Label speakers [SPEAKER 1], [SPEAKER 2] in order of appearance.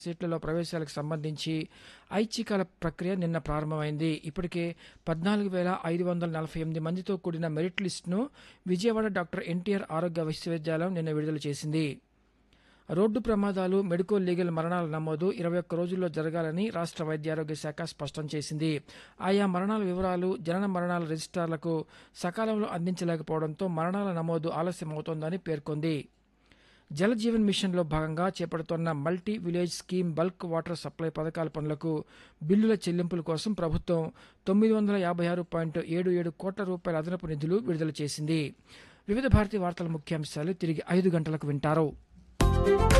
[SPEAKER 1] సీట్లలో ప్రవేశాలకు సంబంధించి ఐచ్ఛికాల ప్రక్రియ నిన్న ప్రారంభమైంది ఇప్పటికే పద్నాలుగు వేల ఐదు వందల నలభై ఎనిమిది మందితో కూడిన మెరిట్ లిస్టును విజయవాడ డాక్టర్ ఎన్టీఆర్ ఆరోగ్య విశ్వవిద్యాలయం నిన్న విడుదల చేసింది రోడ్డు ప్రమాదాలు మెడికో లీగల్ మరణాల నమోదు ఇరవై ఒక్క రోజుల్లో జరగాలని రాష్ట్ర వైద్యారోగ్య శాఖ స్పష్టం చేసింది ఆయా మరణాల వివరాలు జనన మరణాల రిజిస్ట్రార్లకు సకాలంలో అందించలేకపోవడంతో మరణాల నమోదు ఆలస్యమవుతోందని పేర్కొంది జల జీవన్ మిషన్లో భాగంగా చేపడుతున్న multi village scheme bulk water supply పథకాల పనులకు బిల్లుల చెల్లింపుల కోసం ప్రభుత్వం తొమ్మిది వందల యాభై ఆరు పాయింట్ ఏడు ఏడు కోట్ల రూపాయల అదనపు నిధులు విడుదల చేసింది వివిధ భారతీయ వార్తల ముఖ్యాంశాలు తిరిగి ఐదు గంటలకు వింటారు